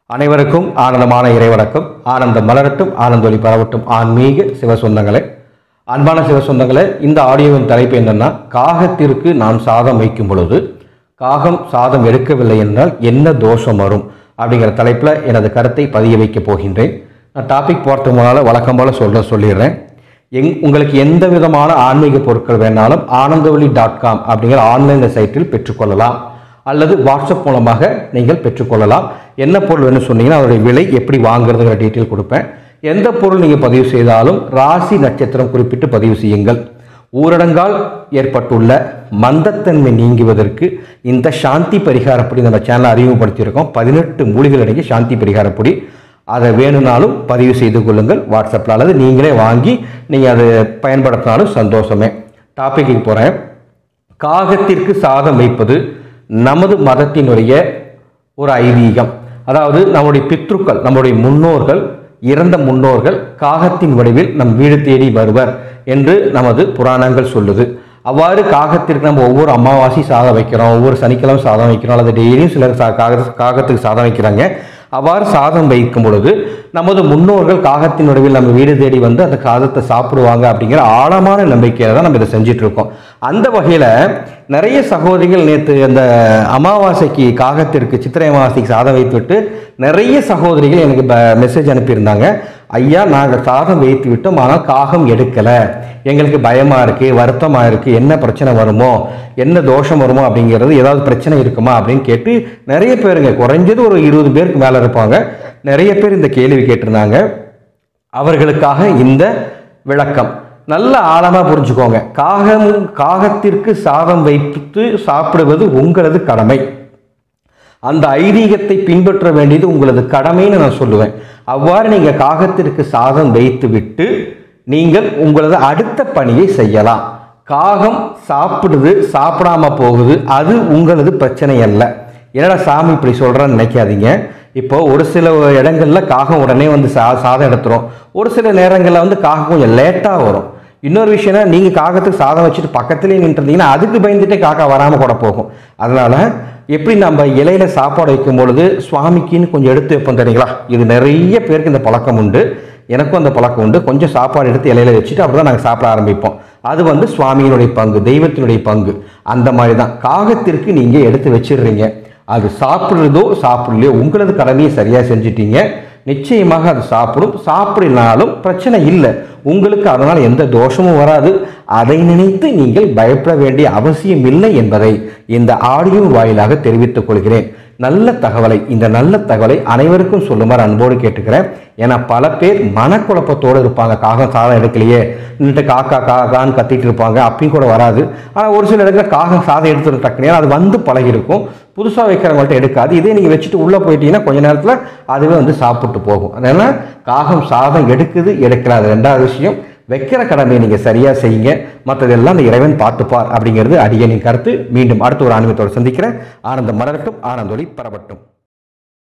அனைவருக்கும் ஆனந்தமான இறைவணக்கம் ஆனந்தம் மலரட்டும் ஆனந்தொலி பரவட்டும் ஆன்மீக சிவசொந்தங்களே அன்பான சிவசொந்தங்களே இந்த ஆடியோவின் தலைப்பு என்னன்னா காகத்திற்கு நாம் சாதம் வைக்கும் பொழுது காகம் சாதம் எடுக்கவில்லை என்றால் என்ன தோஷம் வரும் அப்படிங்கிற தலைப்பில் எனது கருத்தை பதிய வைக்க போகின்றேன் நான் டாபிக் போகிறதுக்கு முன்னால் வழக்கம் போல் சொல்ல சொல்லிடுறேன் எங் உங்களுக்கு எந்த விதமான ஆன்மீக பொருட்கள் வேணாலும் ஆனந்தவழி டாட் காம் அப்படிங்கிற ஆன்லைன் சைட்டில் பெற்றுக்கொள்ளலாம் அல்லது வாட்ஸ்அப் மூலமாக நீங்கள் பெற்றுக்கொள்ளலாம் என்ன பொருள் வேணும்னு சொன்னீங்கன்னா அதோடைய விலை எப்படி வாங்குறதுங்கிற டீட்டெயில் கொடுப்பேன் எந்த பொருள் நீங்கள் பதிவு செய்தாலும் ராசி நட்சத்திரம் குறிப்பிட்டு பதிவு செய்யுங்கள் ஊரடங்கால் ஏற்பட்டுள்ள மந்தத்தன்மை நீங்குவதற்கு இந்த சாந்தி பரிகாரப்படி நம்ம சேனலை அறிமுகப்படுத்தியிருக்கோம் பதினெட்டு மூலிகள் அடங்கிய சாந்தி பரிகாரப்படி அதை வேணும்னாலும் பதிவு செய்து கொள்ளுங்கள் வாட்ஸ்அப்பில் அல்லது நீங்களே வாங்கி நீங்கள் அதை பயன்படுத்தினாலும் சந்தோஷமே டாபிக்கு போகிறேன் காகத்திற்கு சாதம் வைப்பது நமது மதத்தினுடைய ஒரு ஐதீகம் அதாவது நம்முடைய பித்ருக்கள் நம்முடைய முன்னோர்கள் இறந்த முன்னோர்கள் காகத்தின் வடிவில் நம் வீடு தேடி வருவர் என்று நமது புராணங்கள் சொல்லுது அவ்வாறு காகத்திற்கு நம்ம ஒவ்வொரு அமாவாசை சாதம் வைக்கிறோம் ஒவ்வொரு சனிக்கிழமை சாதம் வைக்கிறோம் அல்லது டெய்லியும் சிலர் சா காக காகத்துக்கு சாதம் வைக்கிறாங்க அவ்வாறு சாதம் வைக்கும் பொழுது நமது முன்னோர்கள் காகத்தின் நடுவில் நம்ம வீடு தேடி வந்து அந்த காகத்தை சாப்பிடுவாங்க அப்படிங்கிற ஆழமான நம்பிக்கையில தான் நம்ம இதை செஞ்சுட்டு இருக்கோம் அந்த வகையில் நிறைய சகோதரிகள் நேற்று அந்த அமாவாசைக்கு காகத்திற்கு சித்திரை அமாவாசைக்கு சாதம் வைத்துவிட்டு நிறைய சகோதரிகள் எனக்கு மெசேஜ் அனுப்பியிருந்தாங்க ஐயா நாங்கள் சாதம் வைத்து விட்டோம் ஆனால் காகம் எடுக்கலை எங்களுக்கு பயமாக இருக்குது வருத்தமாக இருக்குது என்ன பிரச்சனை வருமோ என்ன தோஷம் வருமோ அப்படிங்கிறது ஏதாவது பிரச்சனை இருக்குமா அப்படின்னு கேட்டு நிறைய பேருங்க குறைஞ்சது ஒரு இருபது பேருக்கு மேலே இருப்பாங்க நிறைய பேர் இந்த கேள்வி கேட்டிருந்தாங்க அவர்களுக்காக இந்த விளக்கம் நல்ல ஆழமாக புரிஞ்சுக்கோங்க காகம் காகத்திற்கு சாதம் வைத்து சாப்பிடுவது உங்களது கடமை அந்த ஐதீகத்தை பின்பற்ற வேண்டியது உங்களது கடமைன்னு நான் சொல்லுவேன் அவ்வாறு நீங்கள் காகத்திற்கு சாதம் வைத்துவிட்டு நீங்கள் உங்களது அடுத்த பணியை செய்யலாம் காகம் சாப்பிடுது சாப்பிடாம போகுது அது உங்களது பிரச்சனை அல்ல என்னடா சாமி இப்படி சொல்கிறேன்னு நினைக்காதீங்க இப்போ ஒரு சில இடங்கள்ல காகம் உடனே வந்து சா சாதம் எடுத்துரும் ஒரு சில நேரங்களில் வந்து காகம் கொஞ்சம் லேட்டாக வரும் இன்னொரு விஷயம்னா நீங்கள் காகத்துக்கு சாதம் வச்சுட்டு பக்கத்துலேயே நின்றுருந்தீங்கன்னா அதுக்கு பயந்துட்டே காக்கா வராமல் கூட போகும் அதனால எப்படி நம்ம இலையில சாப்பாடு வைக்கும் பொழுது சுவாமிக்குன்னு கொஞ்சம் எடுத்து வைப்போம் தெரியுங்களா இது நிறைய பேருக்கு இந்த பழக்கம் உண்டு எனக்கும் அந்த பழக்கம் உண்டு கொஞ்சம் சாப்பாடு எடுத்து இலையில வச்சுட்டு அப்படி தான் நாங்கள் சாப்பிட ஆரம்பிப்போம் அது வந்து சுவாமியினுடைய பங்கு தெய்வத்தினுடைய பங்கு அந்த மாதிரி தான் காகத்திற்கு நீங்கள் எடுத்து வச்சிடுறீங்க அது சாப்பிட்றதோ சாப்பிடலையோ உங்களது கடமையை சரியாக செஞ்சிட்டீங்க நிச்சயமாக அது சாப்பிடும் சாப்பிடினாலும் பிரச்சனை இல்லை உங்களுக்கு அதனால் எந்த தோஷமும் வராது அதை நினைத்து நீங்கள் பயப்பட வேண்டிய அவசியம் இல்லை என்பதை இந்த ஆடியோ வாயிலாக தெரிவித்துக் கொள்கிறேன் நல்ல தகவலை இந்த நல்ல தகவலை அனைவருக்கும் சொல்லுமாறு அன்போடு கேட்டுக்கிறேன் ஏன்னா பல பேர் மனக்குழப்பத்தோடு இருப்பாங்க காகம் சாதம் எடுக்கலையே நின்று காக்கா காக்கான்னு கத்திட்டு இருப்பாங்க அப்பயும் கூட வராது ஆனால் ஒரு சில இடத்துல காகம் சாதம் எடுத்து டக்குனே அது வந்து பழகிருக்கும் புதுசாக வைக்கிறவங்கள்ட்ட எடுக்காது இதே நீங்கள் வச்சுட்டு உள்ளே போயிட்டீங்கன்னா கொஞ்ச நேரத்தில் அதுவே வந்து சாப்பிட்டு போகும் அதனால் காகம் சாதம் எடுக்குது எடுக்கல அது ரெண்டாவது விஷயம் வைக்கிற கடமையை நீங்கள் சரியாக செய்யுங்க மற்றதெல்லாம் அந்த இறைவன் பார்த்துப்பார் அப்படிங்கிறது அடியனின் கருத்து மீண்டும் அடுத்த ஒரு ஆன்மீகத்தோடு சந்திக்கிறேன் ஆனந்தம் மலரட்டும் ஆனந்தொலி பரவட்டும்